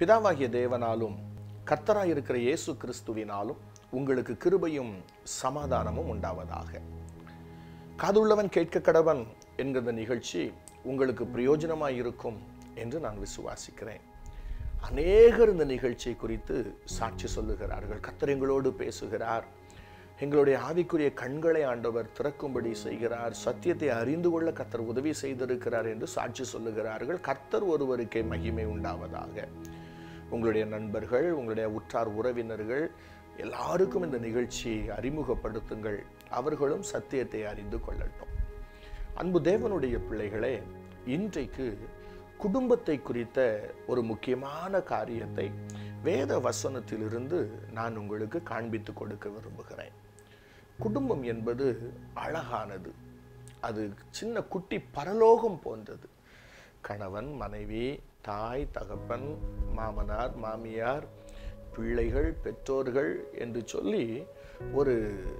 பிதாவாகிய தேவனாலும் கர்த்தராய் இருக்கிற இயேசு கிறிஸ்துவினாலும் உங்களுக்கு கிருபையும் சமாதானமும் உண்டாவதாக காதுள்ளவன் கேட்க கடவன் என்கிற நிகழ்ச்சி உங்களுக்கு பிரயோஜனமாய் இருக்கும் என்று நான் விசுவாசிக்கிறேன் அநேகர் இந்த நிகழ்ச்சியை குறித்து சாட்சி சொல்லுகிறார்கள் கர்த்தர் எங்களோடு பேசுகிறார் எங்களுடைய ஆவிக்குரிய கண்களை ஆண்டவர் திறக்கும்படி செய்கிறார் சத்தியத்தை அறிந்து கொள்ள கர்த்தர் உதவி செய்திருக்கிறார் என்று சாட்சி சொல்லுகிறார்கள் கர்த்தர் ஒருவருக்கே மகிமை உண்டாவதாக உங்களுடைய நண்பர்கள் உங்களுடைய உற்றார் உறவினர்கள் எல்லாருக்கும் இந்த நிகழ்ச்சியை அறிமுகப்படுத்துங்கள் அவர்களும் சத்தியத்தை அறிந்து கொள்ளட்டும் அன்பு தேவனுடைய பிள்ளைகளே இன்றைக்கு குடும்பத்தை குறித்த ஒரு முக்கியமான காரியத்தை வேத வசனத்திலிருந்து நான் உங்களுக்கு காண்பித்து கொடுக்க விரும்புகிறேன் குடும்பம் என்பது அழகானது அது சின்ன குட்டி பரலோகம் போன்றது கணவன் மனைவி தாய் தகப்பன் மாமனார் மாமியார் பிள்ளைகள் பெற்றோர்கள் என்று சொல்லி ஒரு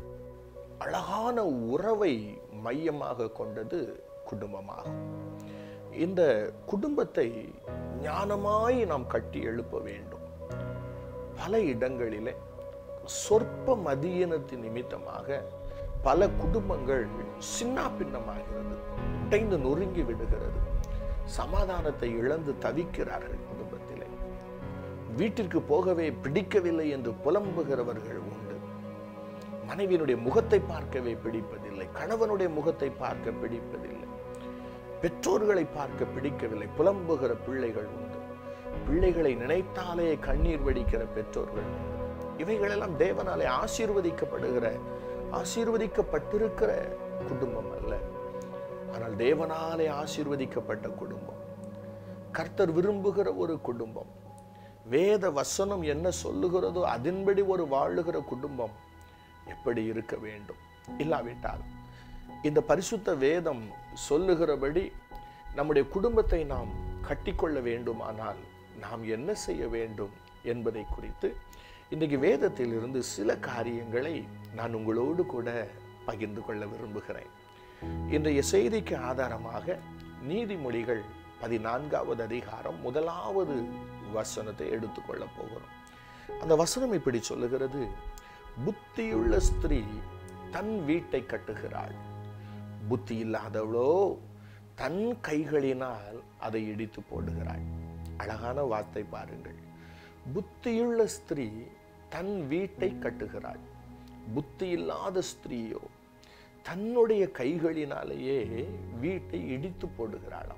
அழகான உறவை மையமாக கொண்டது குடும்பமாகும் இந்த குடும்பத்தை ஞானமாய் நாம் கட்டி எழுப்ப வேண்டும் பல இடங்களிலே சொற்ப மதியினத்தின் நிமித்தமாக பல குடும்பங்கள் சின்ன பின்னமாகிறது உடைந்து நொறுங்கி விடுகிறது சமாதானத்தை இழந்து தவிக்கிறார்கள் குடும்பத்திலே வீட்டிற்கு போகவே பிடிக்கவில்லை என்று புலம்புகிறவர்கள் உண்டு மனைவியினுடைய முகத்தை பார்க்கவே பிடிப்பதில்லை கணவனுடைய முகத்தை பார்க்க பிடிப்பதில்லை பெற்றோர்களை பார்க்க பிடிக்கவில்லை புலம்புகிற பிள்ளைகள் உண்டு பிள்ளைகளை நினைத்தாலே கண்ணீர் வடிக்கிற பெற்றோர்கள் உண்டு இவைகளெல்லாம் தேவனாலே ஆசீர்வதிக்கப்படுகிற ஆசீர்வதிக்கப்பட்டிருக்கிற குடும்பம் அல்ல ஆனால் தேவனாலே ஆசீர்வதிக்கப்பட்ட குடும்பம் கர்த்தர் விரும்புகிற ஒரு குடும்பம் வேத வசனம் என்ன சொல்லுகிறதோ அதன்படி ஒரு வாழுகிற குடும்பம் எப்படி இருக்க வேண்டும் இல்லாவிட்டால் இந்த பரிசுத்த வேதம் சொல்லுகிறபடி நம்முடைய குடும்பத்தை நாம் கட்டிக்கொள்ள வேண்டுமானால் நாம் என்ன செய்ய வேண்டும் என்பதை குறித்து இன்றைக்கு வேதத்தில் இருந்து சில காரியங்களை நான் உங்களோடு கூட பகிர்ந்து கொள்ள விரும்புகிறேன் இன்றைய செய்திக்கு ஆதாரமாக நீதிமொழிகள் பதினான்காவது அதிகாரம் முதலாவது வசனத்தை எடுத்துக்கொள்ள போகிறோம் அந்த வசனம் இப்படி சொல்லுகிறது புத்தியுள்ள ஸ்திரீ தன் வீட்டை கட்டுகிறாள் புத்தி இல்லாதவளோ தன் கைகளினால் அதை இடித்து போடுகிறாள் அழகான வார்த்தை பாருங்கள் புத்தியுள்ள ஸ்திரீ தன் வீட்டை கட்டுகிறாள் புத்தி இல்லாத ஸ்திரீயோ தன்னுடைய கைகளினாலேயே வீட்டை இடித்து போடுகிறாளாம்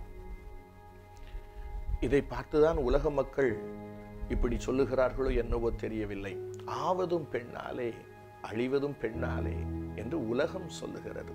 இதை பார்த்துதான் உலக மக்கள் இப்படி சொல்லுகிறார்களோ என்னவோ தெரியவில்லை ஆவதும் பெண்ணாலே அழிவதும் பெண்ணாலே என்று உலகம் சொல்லுகிறது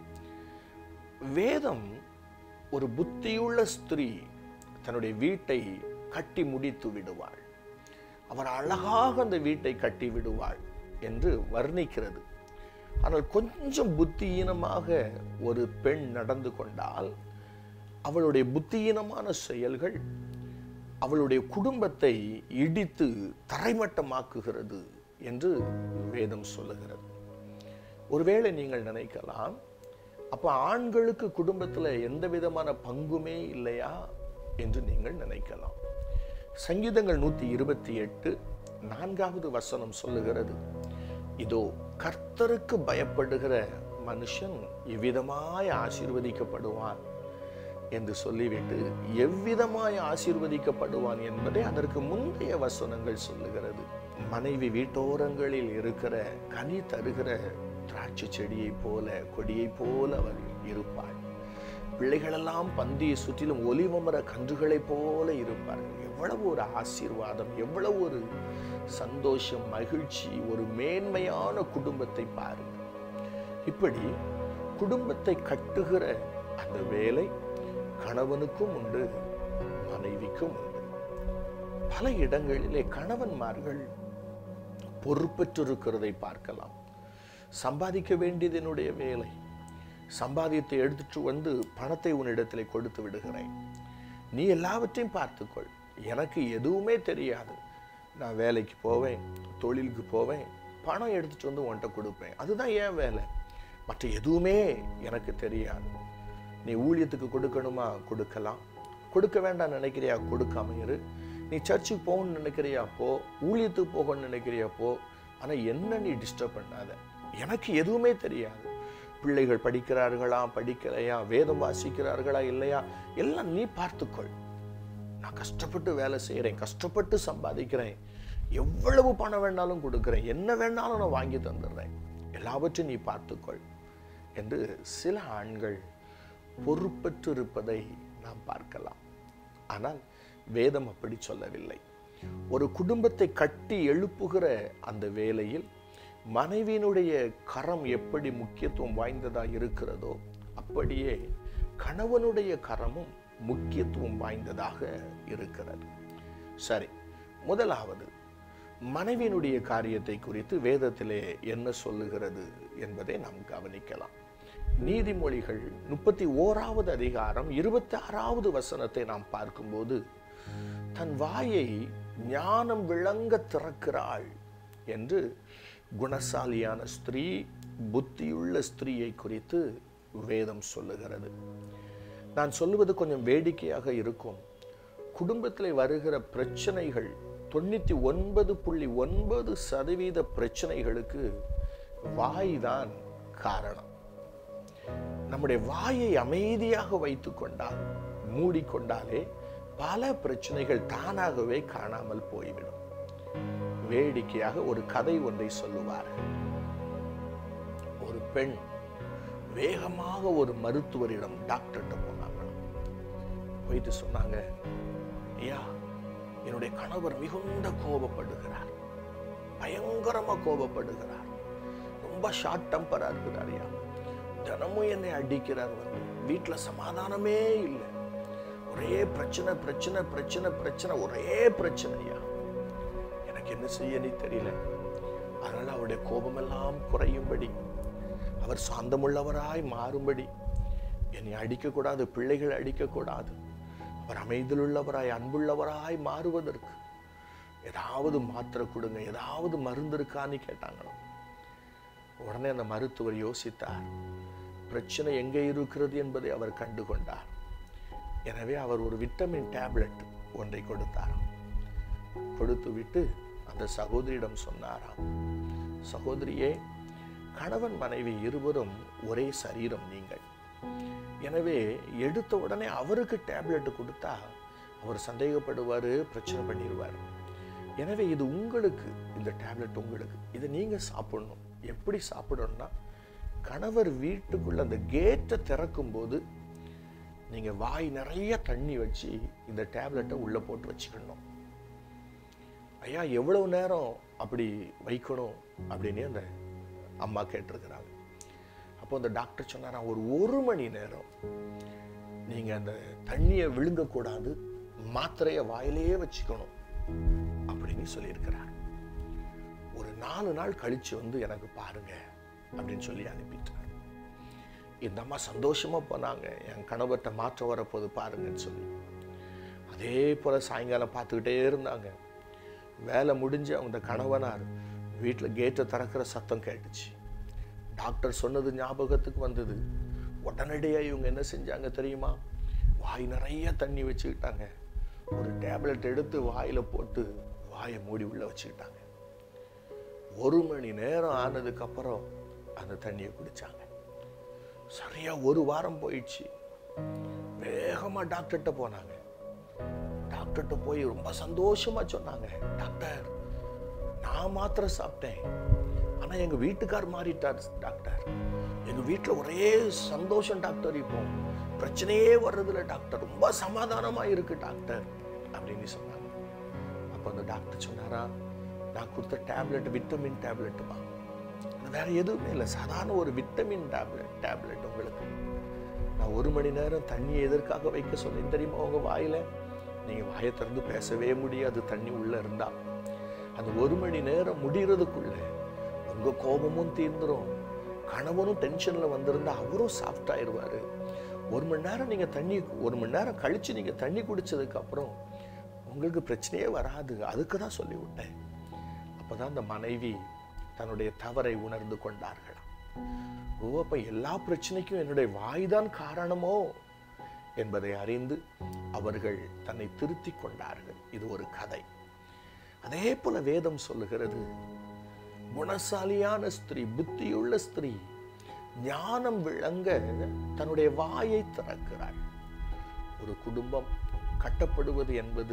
வேதம் ஒரு புத்தியுள்ள ஸ்திரீ தன்னுடைய வீட்டை கட்டி முடித்து விடுவாள் அவர் அழகாக அந்த வீட்டை கட்டி விடுவாள் என்று வர்ணிக்கிறது ஆனால் கொஞ்சம் புத்தியீனமாக ஒரு பெண் நடந்து கொண்டால் அவளுடைய புத்தியீனமான செயல்கள் அவளுடைய குடும்பத்தை இடித்து தரைமட்டமாக்குகிறது என்று வேதம் சொல்லுகிறது ஒருவேளை நீங்கள் நினைக்கலாம் அப்ப ஆண்களுக்கு குடும்பத்தில் எந்த விதமான பங்குமே இல்லையா என்று நீங்கள் நினைக்கலாம் சங்கீதங்கள் நூத்தி இருபத்தி எட்டு நான்காவது வசனம் சொல்லுகிறது இதோ கர்த்தருக்கு பயப்படுகிற மனுஷன் எவ்விதமாய் ஆசீர்வதிக்கப்படுவான் என்று சொல்லிவிட்டு எவ்விதமாய் ஆசீர்வதிக்கப்படுவான் என்பதை அதற்கு முந்தைய வசனங்கள் சொல்லுகிறது மனைவி வீட்டோரங்களில் இருக்கிற கனி தருகிற திராட்சை செடியை போல கொடியை போல அவள் இருப்பாள் பிள்ளைகளெல்லாம் பந்தியை சுற்றிலும் ஒலிவமர கன்றுகளைப் போல இருப்பார்கள் எவ்வளவு ஒரு ஆசீர்வாதம் எவ்வளவு ஒரு சந்தோஷம் மகிழ்ச்சி ஒரு மேன்மையான குடும்பத்தை பாருங்கள் இப்படி குடும்பத்தை கட்டுகிற அந்த வேலை கணவனுக்கும் உண்டு மனைவிக்கும் உண்டு பல இடங்களிலே கணவன்மார்கள் பொறுப்பற்றிருக்கிறதை பார்க்கலாம் சம்பாதிக்க வேண்டியது என்னுடைய வேலை சம்பாதித்து எடுத்துட்டு வந்து பணத்தை உன்னிடத்திலே கொடுத்து விடுகிறேன் நீ எல்லாவற்றையும் பார்த்துக்கொள் எனக்கு எதுவுமே தெரியாது நான் வேலைக்கு போவேன் தொழிலுக்கு போவேன் பணம் எடுத்துட்டு வந்து உன்கிட்ட கொடுப்பேன் அதுதான் என் வேலை மற்ற எதுவுமே எனக்கு தெரியாது நீ ஊழியத்துக்கு கொடுக்கணுமா கொடுக்கலாம் கொடுக்க வேண்டாம் நினைக்கிறியா கொடுக்காம இரு நீ சர்ச்சுக்கு போகணும்னு நினைக்கிறியா போ ஊழியத்துக்கு போகணும்னு நினைக்கிறியா போ ஆனா என்ன நீ டிஸ்டர்ப் பண்ணாத எனக்கு எதுவுமே தெரியாது பிள்ளைகள் படிக்கிறார்களா படிக்கலையா வேதம் வாசிக்கிறார்களா இல்லையா எல்லாம் நீ பார்த்துக்கொள் நான் கஷ்டப்பட்டு வேலை செய்கிறேன் கஷ்டப்பட்டு சம்பாதிக்கிறேன் எவ்வளவு பணம் வேணாலும் கொடுக்குறேன் என்ன வேணாலும் நான் வாங்கி தந்துடுறேன் எல்லாவற்றையும் நீ பார்த்துக்கொள் என்று சில ஆண்கள் பொறுப்பற்று இருப்பதை நாம் பார்க்கலாம் ஆனால் வேதம் அப்படி சொல்லவில்லை ஒரு குடும்பத்தை கட்டி எழுப்புகிற அந்த வேலையில் மனைவியினுடைய கரம் எப்படி முக்கியத்துவம் வாய்ந்ததா இருக்கிறதோ அப்படியே கணவனுடைய கரமும் முக்கியத்துவம் வாய்ந்ததாக இருக்கிறது சரி முதலாவது மனைவியினுடைய காரியத்தை குறித்து வேதத்திலே என்ன சொல்லுகிறது என்பதை நாம் கவனிக்கலாம் நீதிமொழிகள் முப்பத்தி ஓராவது அதிகாரம் இருபத்தி ஆறாவது வசனத்தை நாம் பார்க்கும்போது தன் வாயை ஞானம் விளங்க திறக்கிறாள் என்று குணசாலியான ஸ்திரீ புத்தியுள்ள ஸ்திரீயை குறித்து வேதம் சொல்லுகிறது நான் சொல்லுவது கொஞ்சம் வேடிக்கையாக இருக்கும் குடும்பத்தில் வருகிற பிரச்சனைகள் தொண்ணூத்தி ஒன்பது புள்ளி ஒன்பது சதவீத பிரச்சனைகளுக்கு வாய்தான் காரணம் நம்முடைய வாயை அமைதியாக வைத்துக் கொண்டால் மூடிக்கொண்டாலே பல பிரச்சனைகள் தானாகவே காணாமல் போய்விடும் வேடிக்கையாக ஒரு கதை ஒன்றை சொல்லுவார் ஒரு பெண் வேகமாக ஒரு மருத்துவரிடம் டாக்டர்கிட்ட போனாங்க போயிட்டு சொன்னாங்க ஐயா என்னுடைய கணவர் மிகுந்த கோபப்படுகிறார் பயங்கரமா கோபப்படுகிறார் ரொம்ப ஷார்ட் டெம்பரா இருக்கிறார் ஐயா தினமும் என்னை அடிக்கிறார் வந்து வீட்டுல சமாதானமே இல்லை ஒரே பிரச்சனை பிரச்சனை பிரச்சனை பிரச்சனை ஒரே பிரச்சனையா எனக்கு என்ன செய்யனே தெரியல அதனால அவருடைய கோபமெல்லாம் குறையும்படி அவர் சாந்தமுள்ளவராய் மாறும்படி என்னை அடிக்கக்கூடாது பிள்ளைகள் அடிக்கக்கூடாது அவர் அமைதியுள்ளவராய் அன்புள்ளவராய் மாறுவதற்கு ஏதாவது மாத்திரை கொடுங்க ஏதாவது மருந்து இருக்கான்னு கேட்டாங்களாம் உடனே அந்த மருத்துவர் யோசித்தார் பிரச்சனை எங்கே இருக்கிறது என்பதை அவர் கண்டு கொண்டார் எனவே அவர் ஒரு விட்டமின் டேப்லெட் ஒன்றை கொடுத்தாராம் கொடுத்து விட்டு அந்த சகோதரியிடம் சொன்னாராம் சகோதரியே கணவன் மனைவி இருவரும் ஒரே சரீரம் நீங்கள் எனவே எடுத்த உடனே அவருக்கு டேப்லெட் கொடுத்தா அவர் சந்தேகப்படுவார் பிரச்சனை பண்ணிடுவார் எனவே இது உங்களுக்கு இந்த டேப்லெட் உங்களுக்கு இதை நீங்க சாப்பிடணும் எப்படி சாப்பிடணும்னா கணவர் வீட்டுக்குள்ள அந்த கேட்டை திறக்கும் போது நீங்க வாய் நிறைய தண்ணி வச்சு இந்த டேப்லெட்டை உள்ள போட்டு வச்சுக்கணும் ஐயா எவ்வளவு நேரம் அப்படி வைக்கணும் அப்படின்னு அந்த அம்மா கேட்டிருக்கிறாங்க அப்போ அந்த டாக்டர் சொன்னாராம் ஒரு ஒரு மணி நேரம் நீங்க அந்த தண்ணியை விழுங்கக்கூடாது மாத்திரையை வாயிலேயே வச்சுக்கணும் அப்படின்னு சொல்லியிருக்கிறார் ஒரு நாலு நாள் கழிச்சு வந்து எனக்கு பாருங்க அப்படின்னு சொல்லி அனுப்பிட்டார் இந்த அம்மா சந்தோஷமா போனாங்க என் கணவர்கிட்ட மாற்றம் வரப்போது பாருங்கன்னு சொல்லி அதே போல சாயங்காலம் பார்த்துக்கிட்டே இருந்தாங்க வேலை முடிஞ்சு அவங்க கணவனார் வீட்டில் கேட்டை திறக்கிற சத்தம் கேட்டுச்சு டாக்டர் சொன்னது ஞாபகத்துக்கு வந்தது உடனடியாக இவங்க என்ன செஞ்சாங்க தெரியுமா வாய் நிறைய தண்ணி வச்சுக்கிட்டாங்க ஒரு டேப்லெட் எடுத்து வாயில போட்டு வாயை மூடி உள்ள வச்சுக்கிட்டாங்க ஒரு மணி நேரம் ஆனதுக்கு அப்புறம் அந்த தண்ணியை குடிச்சாங்க சரியா ஒரு வாரம் போயிடுச்சு வேகமா டாக்டர்கிட்ட போனாங்க டாக்டர்கிட்ட போய் ரொம்ப சந்தோஷமா சொன்னாங்க டாக்டர் நான் மாத்திரை சாப்பிட்டேன் ஆனா எங்க வீட்டுக்கார் மாறிட்டார் டாக்டர் எங்க வீட்டுல ஒரே சந்தோஷம் டாக்டர் இப்போ பிரச்சனையே வர்றதில்ல டாக்டர் ரொம்ப சமாதானமா இருக்கு டாக்டர் அப்படின்னு சொன்னாங்க அப்போ அந்த டாக்டர் சொன்னாரா நான் கொடுத்த டேப்லெட் விட்டமின் டேப்லெட்டுமா வேற எதுவுமே இல்லை சாதாரண ஒரு விட்டமின் டேப்லெட் டேப்லெட் உங்களுக்கு நான் ஒரு மணி நேரம் தண்ணியை எதற்காக வைக்க சொன்னேன் தெரியுமா உங்க வாயில நீங்க வாயை திறந்து பேசவே முடியாது தண்ணி உள்ள இருந்தா அந்த ஒரு மணி நேரம் முடிகிறதுக்குள்ள உங்க கோபமும் தீர்ந்துரும் கணவனும் டென்ஷன்ல வந்திருந்தா அவரும் சாஃப்ட் ஆயிடுவாரு ஒரு மணி நேரம் நீங்க தண்ணி ஒரு மணி நேரம் கழிச்சு நீங்க தண்ணி குடிச்சதுக்கு அப்புறம் உங்களுக்கு பிரச்சனையே வராது அதுக்கு தான் சொல்லி விட்டேன் அப்பதான் அந்த மனைவி தன்னுடைய தவறை உணர்ந்து கொண்டார்களாம் ஓ அப்ப எல்லா பிரச்சனைக்கும் என்னுடைய வாய்தான் காரணமோ என்பதை அறிந்து அவர்கள் தன்னை திருத்திக் கொண்டார்கள் இது ஒரு கதை அதே போல வேதம் சொல்லுகிறது குணசாலியான ஸ்திரீ புத்தியுள்ள ஸ்திரீ ஞானம் விளங்க தன்னுடைய வாயை திறக்கிறாள் ஒரு குடும்பம் கட்டப்படுவது என்பது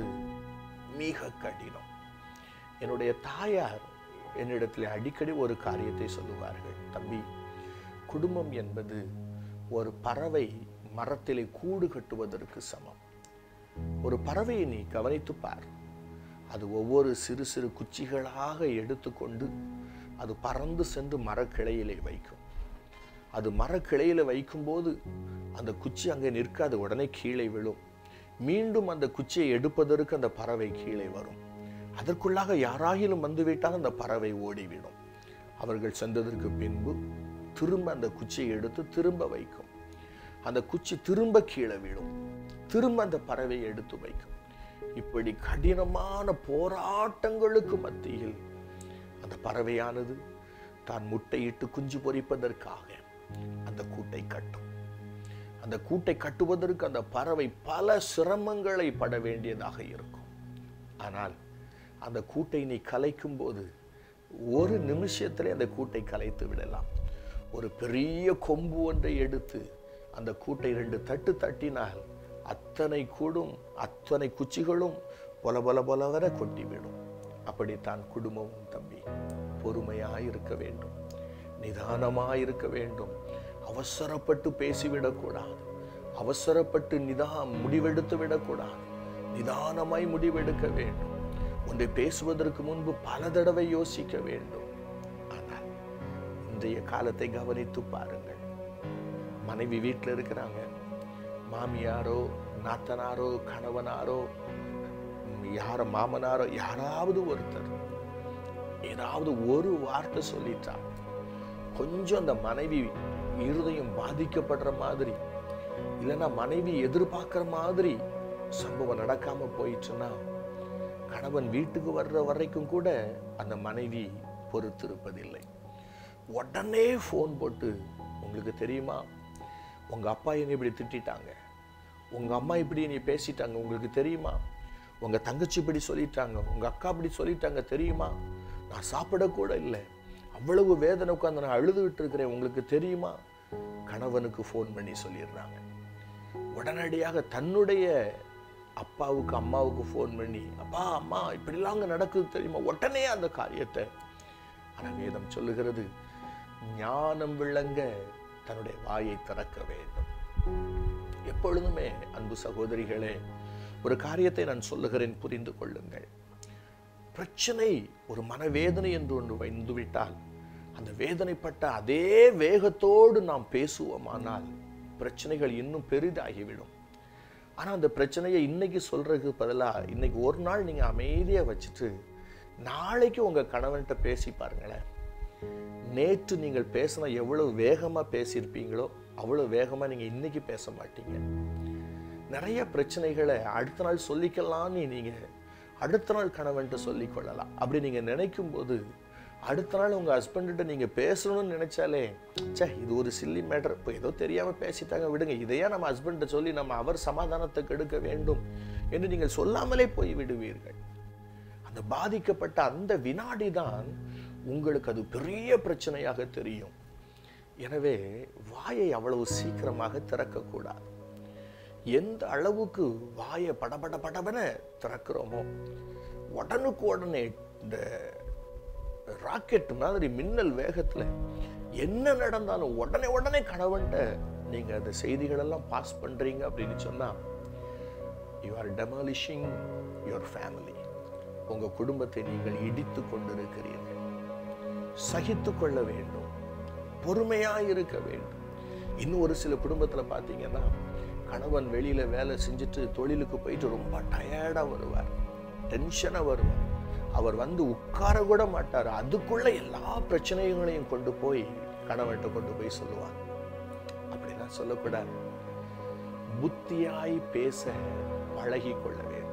மிக கடினம் என்னுடைய தாயார் என்னிடத்தில் அடிக்கடி ஒரு காரியத்தை சொல்லுவார்கள் தம்பி குடும்பம் என்பது ஒரு பறவை மரத்திலே கூடு கட்டுவதற்கு சமம் ஒரு பறவையை நீ கவனித்து பார் அது ஒவ்வொரு சிறு சிறு குச்சிகளாக எடுத்துக்கொண்டு அது பறந்து சென்று மரக்கிளையிலே வைக்கும் அது மரக்கிளையில வைக்கும்போது அந்த குச்சி அங்கே நிற்காது உடனே கீழே விழும் மீண்டும் அந்த குச்சியை எடுப்பதற்கு அந்த பறவை கீழே வரும் அதற்குள்ளாக யாராயிலும் வந்துவிட்டால் அந்த பறவை ஓடிவிடும் அவர்கள் சென்றதற்கு பின்பு திரும்ப அந்த குச்சியை எடுத்து திரும்ப வைக்கும் அந்த குச்சி திரும்ப கீழே விழும் திரும்ப அந்த பறவையை எடுத்து வைக்கும் இப்படி கடினமான போராட்டங்களுக்கு மத்தியில் அந்த பறவையானது தான் முட்டையிட்டு குஞ்சு பொரிப்பதற்காக அந்த கூட்டை கட்டும் அந்த கூட்டை கட்டுவதற்கு அந்த பறவை பல சிரமங்களை பட வேண்டியதாக இருக்கும் ஆனால் அந்த கூட்டை நீ கலைக்கும் போது ஒரு நிமிஷத்திலே அந்த கூட்டை கலைத்து விடலாம் ஒரு பெரிய கொம்பு ஒன்றை எடுத்து அந்த கூட்டை ரெண்டு தட்டு தட்டினால் அத்தனை கூடும் அத்தனை குச்சிகளும் பொல பொல பொலவர கொட்டிவிடும் அப்படித்தான் குடும்பமும் தம்பி பொறுமையாய் இருக்க வேண்டும் நிதானமாய் இருக்க வேண்டும் அவசரப்பட்டு பேசிவிடக்கூடாது அவசரப்பட்டு நிதா முடிவெடுத்து விடக்கூடாது நிதானமாய் முடிவெடுக்க வேண்டும் ஒன்றை பேசுவதற்கு முன்பு பல தடவை யோசிக்க வேண்டும் ஆனால் இன்றைய காலத்தை கவனித்து பாருங்கள் மனைவி வீட்டில் இருக்கிறாங்க மாமியாரோ நாத்தனாரோ கணவனாரோ யார மாமனாரோ யாராவது ஒருத்தர் ஏதாவது ஒரு வார்த்தை சொல்லிட்டா கொஞ்சம் அந்த மனைவி இருதயம் பாதிக்கப்படுற மாதிரி இல்லைன்னா மனைவி எதிர்பார்க்கிற மாதிரி சம்பவம் நடக்காம போயிடுச்சுன்னா கணவன் வீட்டுக்கு வர்ற வரைக்கும் கூட அந்த மனைவி பொறுத்திருப்பதில்லை உடனே ஃபோன் போட்டு உங்களுக்கு தெரியுமா உங்க அப்பா என்னை இப்படி திட்டிட்டாங்க உங்க அம்மா இப்படி நீ பேசிட்டாங்க உங்களுக்கு தெரியுமா உங்க தங்கச்சி இப்படி சொல்லிட்டாங்க உங்க அக்கா இப்படி சொல்லிட்டாங்க தெரியுமா நான் சாப்பிடக்கூட இல்லை அவ்வளவு வேதனை உட்காந்து நான் அழுதுகிட்டு இருக்கிறேன் உங்களுக்கு தெரியுமா கணவனுக்கு ஃபோன் பண்ணி சொல்லிடுறாங்க உடனடியாக தன்னுடைய அப்பாவுக்கு அம்மாவுக்கு ஃபோன் பண்ணி அப்பா அம்மா இப்படிலாம் அங்கே நடக்குது தெரியுமா உடனே அந்த காரியத்தை ஆனால் வேதம் சொல்லுகிறது ஞானம் விளங்க தன்னுடைய வாயை திறக்க வேண்டும் எப்பொழுதுமே அன்பு சகோதரிகளே ஒரு காரியத்தை நான் சொல்லுகிறேன் புரிந்து கொள்ளுங்கள் பிரச்சனை ஒரு மனவேதனை என்று ஒன்று வந்துவிட்டால் அந்த வேதனைப்பட்ட அதே வேகத்தோடு நாம் பேசுவோமானால் பிரச்சனைகள் இன்னும் பெரிதாகிவிடும் ஆனா அந்த பிரச்சனையை இன்னைக்கு சொல்றதுக்கு பதிலா இன்னைக்கு ஒரு நாள் நீங்க அமைதியா வச்சுட்டு நாளைக்கு உங்க கணவன்கிட்ட பேசி பாருங்களேன் நேற்று நீங்கள் பேசின எவ்வளவு வேகமா பேசியிருப்பீங்களோ அவ்வளவு வேகமா நீங்க இன்னைக்கு பேச மாட்டீங்க நிறைய பிரச்சனைகளை அடுத்த நாள் சொல்லிக்கலாம்னு நீங்க அடுத்த நாள் கணவன்கிட்ட சொல்லிக் கொள்ளலாம் அப்படி நீங்க நினைக்கும் போது அடுத்த நாள் உங்க ஹஸ்பண்ட்ட நீங்க பேசணும்னு நினைச்சாலே ச்சே இது ஒரு சில்லி மேட்டர் இப்போ ஏதோ தெரியாம பேசிட்டாங்க விடுங்க இதையா நம்ம ஹஸ்பண்ட்ட சொல்லி நம்ம அவர் சமாதானத்தை கெடுக்க வேண்டும் என்று நீங்கள் சொல்லாமலே போய் விடுவீர்கள் அந்த பாதிக்கப்பட்ட அந்த வினாடி தான் உங்களுக்கு அது பெரிய பிரச்சனையாக தெரியும் எனவே வாயை அவ்வளவு சீக்கிரமாக திறக்கக்கூடாது எந்த அளவுக்கு வாயை படபட படபன திறக்கிறோமோ உடனுக்கு உடனே இந்த ராக்கெட் மாதிரி மின்னல் வேகத்துல என்ன நடந்தாலும் உடனே உடனே கணவன்ட்ட நீங்க அந்த செய்திகளெல்லாம் பாஸ் பண்றீங்க அப்படின்னு சொன்னா you are demolishing your family உங்க குடும்பத்தை நீங்கள் இடித்து கொண்டிருக்கிறீர்கள் சகித்து கொள்ள வேண்டும் பொறுமையா இருக்க வேண்டும் இன்னும் ஒரு சில குடும்பத்துல பார்த்தீங்கன்னா கணவன் வெளியில வேலை செஞ்சுட்டு தொழிலுக்கு போயிட்டு ரொம்ப டயர்டா வருவார் டென்ஷனா வருவார் அவர் வந்து உட்கார கூட மாட்டார் அதுக்குள்ள எல்லா பிரச்சனைகளையும் கொண்டு போய் கணவன்கிட்ட கொண்டு போய் சொல்லுவார் அப்படிலாம் சொல்லக்கூடாது புத்தியாய் பேச பழகி கொள்ள வேண்டும்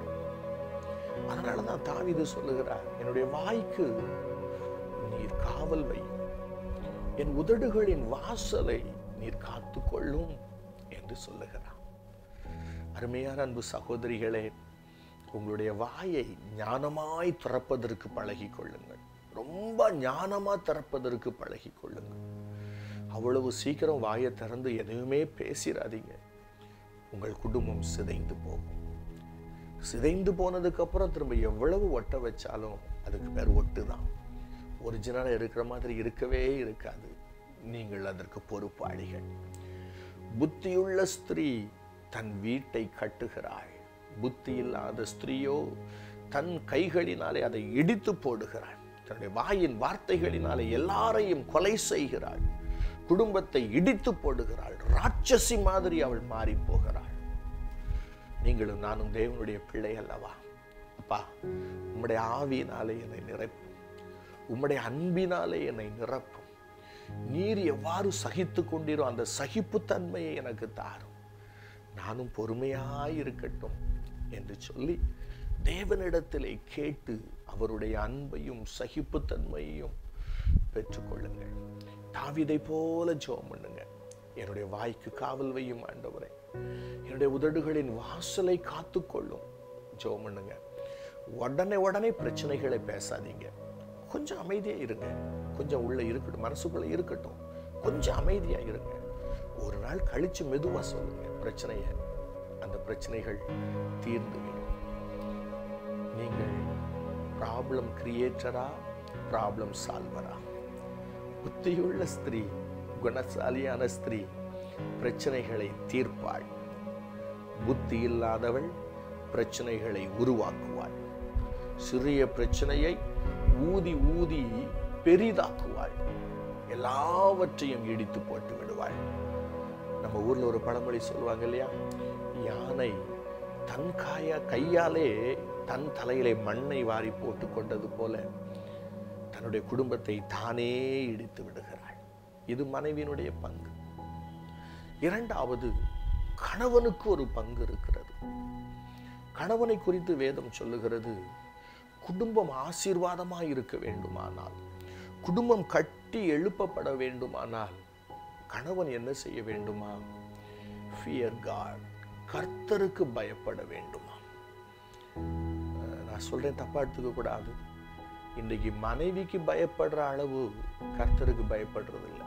அதனால தான் தாவீது சொல்லுகிறார் என்னுடைய வாய்க்கு நீர் காவல் வை என் உதடுகளின் வாசலை நீர் காத்துக்கொள்ளும் என்று சொல்லுகிறார் அருமையான அன்பு சகோதரிகளே உங்களுடைய வாயை ஞானமாய் திறப்பதற்கு பழகிக் கொள்ளுங்கள் ரொம்ப ஞானமா திறப்பதற்கு பழகிக் கொள்ளுங்கள் அவ்வளவு சீக்கிரம் வாயை திறந்து எதுவுமே பேசிடாதீங்க உங்கள் குடும்பம் சிதைந்து போகும் சிதைந்து போனதுக்கு அப்புறம் திரும்ப எவ்வளவு ஒட்ட வச்சாலும் அதுக்கு பேர் ஒட்டு தான் ஒரிஜினலாக இருக்கிற மாதிரி இருக்கவே இருக்காது நீங்கள் அதற்கு பொறுப்பாளிகள் புத்தியுள்ள ஸ்திரீ தன் வீட்டை கட்டுகிறாள் புத்தி இல்லாத ஸ்திரீயோ தன் கைகளினாலே அதை இடித்து போடுகிறாள் தன்னுடைய வாயின் வார்த்தைகளினாலே எல்லாரையும் கொலை செய்கிறாள் குடும்பத்தை இடித்து போடுகிறாள் ராட்சசி மாதிரி அவள் மாறி போகிறாள் நீங்களும் நானும் தேவனுடைய பிள்ளை அல்லவா அப்பா உம்முடைய ஆவியினாலே என்னை நிரப்பும் உம்முடைய அன்பினாலே என்னை நிரப்பும் நீர் எவ்வாறு சகித்து கொண்டீரோ அந்த சகிப்புத்தன்மையை எனக்கு தாரும் நானும் பொறுமையாய் இருக்கட்டும் என்று சொல்லி தேவனிடத்திலே கேட்டு அவருடைய அன்பையும் சகிப்புத்தன்மையையும் பெற்றுக்கொள்ளுங்கள் தாவிதை போல ஜெபம் பண்ணுங்க என்னுடைய வாய்க்கு காவல் வையும் ஆண்டவரே என்னுடைய உதடுகளின் வாசலை காத்துக்கொள்ளும் ஜெபம் பண்ணுங்க உடனே உடனே பிரச்சனைகளை பேசாதீங்க கொஞ்சம் அமைதியா இருங்க கொஞ்சம் உள்ள இருக்கட்டும் மனசுக்குள்ள இருக்கட்டும் கொஞ்சம் அமைதியா இருங்க ஒரு நாள் கழிச்சு மெதுவா சொல்லுங்க பிரச்சனைய அந்த பிரச்சனைகள் தீர்ந்து விடும் நீங்கள் ப்ராப்ளம் கிரியேட்டரா ப்ராப்ளம் சால்வரா புத்தியுள்ள ஸ்திரீ குணசாலியான ஸ்திரீ பிரச்சனைகளை தீர்ப்பாள் புத்தி இல்லாதவள் பிரச்சனைகளை உருவாக்குவாள் சிறிய பிரச்சனையை ஊதி ஊதி பெரிதாக்குவாள் எல்லாவற்றையும் இடித்து போட்டு விடுவாள் நம்ம ஊர்ல ஒரு பழமொழி சொல்லுவாங்க இல்லையா யானை தன் காய கையாலே தன் தலையிலே மண்ணை வாரி போட்டு கொண்டது போல தன்னுடைய குடும்பத்தை தானே இடித்து விடுகிறாள் இது மனைவியினுடைய பங்கு இரண்டாவது கணவனுக்கு ஒரு பங்கு இருக்கிறது கணவனை குறித்து வேதம் சொல்லுகிறது குடும்பம் ஆசீர்வாதமாய் இருக்க வேண்டுமானால் குடும்பம் கட்டி எழுப்பப்பட வேண்டுமானால் கணவன் என்ன செய்ய வேண்டுமா ஃபியர் காட் கர்த்தருக்கு பயப்பட வேண்டுமா அஹ் நான் சொல்றேன் தப்பா எடுத்துக்க கூடாது இன்றைக்கு மனைவிக்கு பயப்படுற அளவு கர்த்தருக்கு பயப்படுறது இல்லை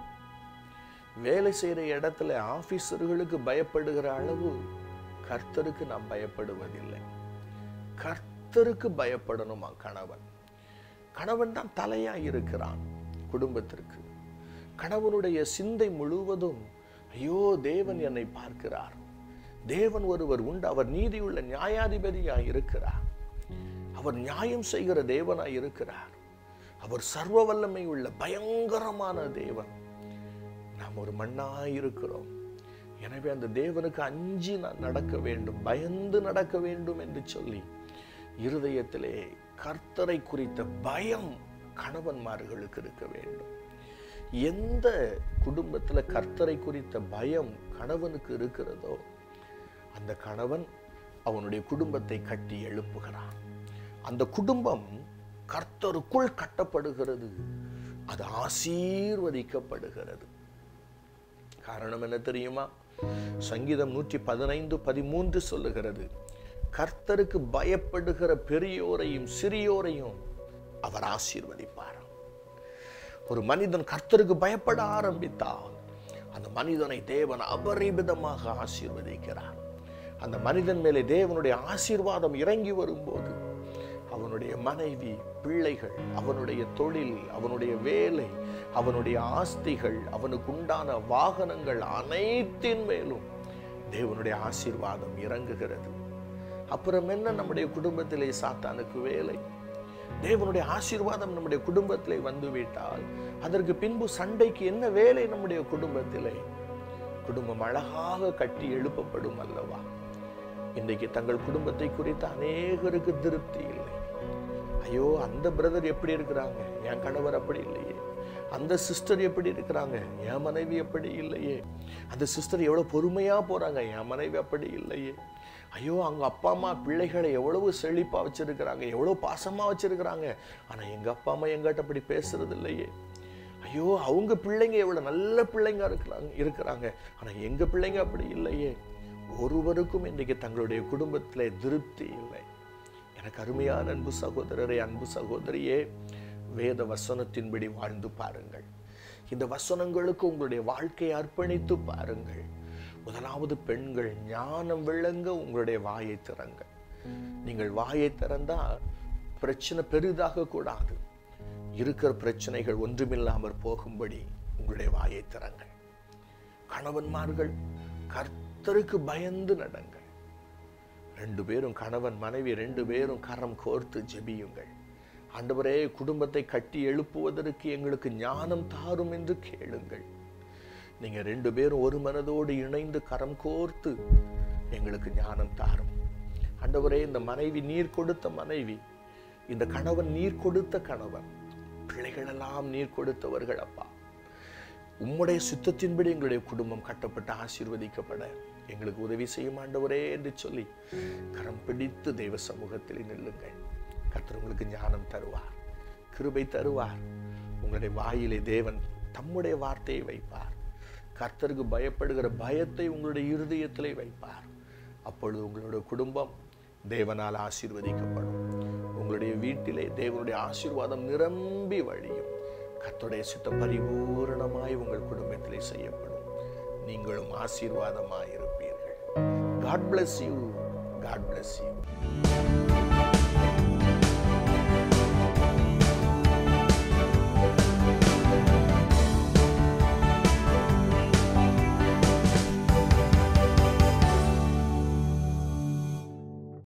வேலை செய்யற இடத்துல ஆபீசர்களுக்கு பயப்படுகிற அளவு கர்த்தருக்கு நாம் பயப்படுவதில்லை கர்த்தருக்கு பயப்படணுமா கணவன் கணவன் தான் தலையா இருக்கிறான் குடும்பத்திற்கு கணவனுடைய சிந்தை முழுவதும் ஐயோ தேவன் என்னை பார்க்கிறார் தேவன் ஒருவர் உண்டு அவர் நீதியுள்ள நியாயாதிபதியாய் இருக்கிறார் அவர் நியாயம் செய்கிற தேவனாய் இருக்கிறார் அவர் சர்வ வல்லமை உள்ள பயங்கரமான தேவன் நாம் ஒரு மண்ணாய் இருக்கிறோம் எனவே அந்த தேவனுக்கு அஞ்சி நான் நடக்க வேண்டும் பயந்து நடக்க வேண்டும் என்று சொல்லி இருதயத்திலே கர்த்தரை குறித்த பயம் கணவன்மார்களுக்கு இருக்க வேண்டும் எந்த குடும்பத்துல கர்த்தரை குறித்த பயம் கணவனுக்கு இருக்கிறதோ அந்த கணவன் அவனுடைய குடும்பத்தை கட்டி எழுப்புகிறான் அந்த குடும்பம் கர்த்தருக்குள் கட்டப்படுகிறது அது ஆசீர்வதிக்கப்படுகிறது காரணம் என்ன தெரியுமா சங்கீதம் நூற்றி பதினைந்து பதிமூன்று சொல்லுகிறது கர்த்தருக்கு பயப்படுகிற பெரியோரையும் சிறியோரையும் அவர் ஆசீர்வதிப்பார் ஒரு மனிதன் கர்த்தருக்கு பயப்பட ஆரம்பித்தால் அந்த மனிதனை தேவன் அபரிமிதமாக ஆசீர்வதிக்கிறார் அந்த மனிதன் மேலே தேவனுடைய ஆசீர்வாதம் இறங்கி வரும்போது அவனுடைய மனைவி பிள்ளைகள் அவனுடைய தொழில் அவனுடைய வேலை அவனுடைய ஆஸ்திகள் அவனுக்கு உண்டான வாகனங்கள் அனைத்தின் மேலும் தேவனுடைய ஆசீர்வாதம் இறங்குகிறது அப்புறம் என்ன நம்முடைய குடும்பத்திலே சாத்தானுக்கு வேலை தேவனுடைய ஆசீர்வாதம் நம்முடைய குடும்பத்திலே வந்துவிட்டால் அதற்கு பின்பு சண்டைக்கு என்ன வேலை நம்முடைய குடும்பத்திலே குடும்பம் அழகாக கட்டி எழுப்பப்படும் அல்லவா இன்றைக்கு தங்கள் குடும்பத்தை குறித்து அநேகருக்கு திருப்தி இல்லை ஐயோ அந்த பிரதர் எப்படி இருக்கிறாங்க என் கணவர் அப்படி இல்லையே அந்த சிஸ்டர் எப்படி இருக்கிறாங்க என் மனைவி அப்படி இல்லையே அந்த சிஸ்டர் எவ்வளவு பொறுமையா போறாங்க என் மனைவி அப்படி இல்லையே ஐயோ அவங்க அப்பா அம்மா பிள்ளைகளை எவ்வளவு செழிப்பா வச்சிருக்கிறாங்க எவ்வளவு பாசமா வச்சிருக்கிறாங்க ஆனா எங்க அப்பா அம்மா எங்கிட்ட அப்படி பேசுறது இல்லையே ஐயோ அவங்க பிள்ளைங்க எவ்வளவு நல்ல பிள்ளைங்க இருக்கிறாங்க இருக்கிறாங்க ஆனா எங்க பிள்ளைங்க அப்படி இல்லையே ஒருவருக்கும் இன்றைக்கு தங்களுடைய குடும்பத்திலே திருப்தி இல்லை எனக்கு அருமையான அன்பு சகோதரரே அன்பு சகோதரியே வேத வசனத்தின்படி வாழ்ந்து பாருங்கள் இந்த வசனங்களுக்கு உங்களுடைய வாழ்க்கையை அர்ப்பணித்து பாருங்கள் முதலாவது பெண்கள் ஞானம் விளங்க உங்களுடைய வாயை திறங்க நீங்கள் வாயை திறந்தா பிரச்சனை பெரிதாக கூடாது இருக்கிற பிரச்சனைகள் ஒன்றுமில்லாமற் போகும்படி உங்களுடைய வாயை திறங்கள் கணவன்மார்கள் கர்த்தருக்கு பயந்து நடங்கள் ரெண்டு பேரும் கணவன் மனைவி ரெண்டு பேரும் கரம் கோர்த்து ஜெபியுங்கள் ஆண்டவரே குடும்பத்தை கட்டி எழுப்புவதற்கு எங்களுக்கு ஞானம் தாரும் என்று கேளுங்கள் நீங்க ரெண்டு பேரும் ஒரு மனதோடு இணைந்து கரம் கோர்த்து எங்களுக்கு ஞானம் தாரும் ஆண்டவரே இந்த மனைவி நீர் கொடுத்த மனைவி இந்த கணவன் நீர் கொடுத்த கணவன் பிள்ளைகளெல்லாம் நீர் கொடுத்தவர்கள் அப்பா உம்முடைய சித்தத்தின்படி எங்களுடைய குடும்பம் கட்டப்பட்டு ஆசீர்வதிக்கப்பட எங்களுக்கு உதவி செய்யும் ஆண்டவரே என்று சொல்லி கரம் பிடித்து தெய்வ சமூகத்தில் நில்லுங்கள் கர்த்தர் உங்களுக்கு ஞானம் தருவார் கிருபை தருவார் உங்களுடைய வாயிலே தேவன் தம்முடைய வார்த்தையை வைப்பார் கர்த்தருக்கு பயப்படுகிற பயத்தை உங்களுடைய இருதயத்திலே வைப்பார் அப்பொழுது உங்களுடைய குடும்பம் தேவனால் ஆசீர்வதிக்கப்படும் உங்களுடைய வீட்டிலே தேவனுடைய ஆசீர்வாதம் நிரம்பி வழியும் கர்த்தருடைய சித்தம் பரிபூரணமாய் உங்கள் குடும்பத்திலே செய்யப்படும் நீங்களும் ஆசீர்வாதமாய் இருப்பீர்கள் God bless you God bless you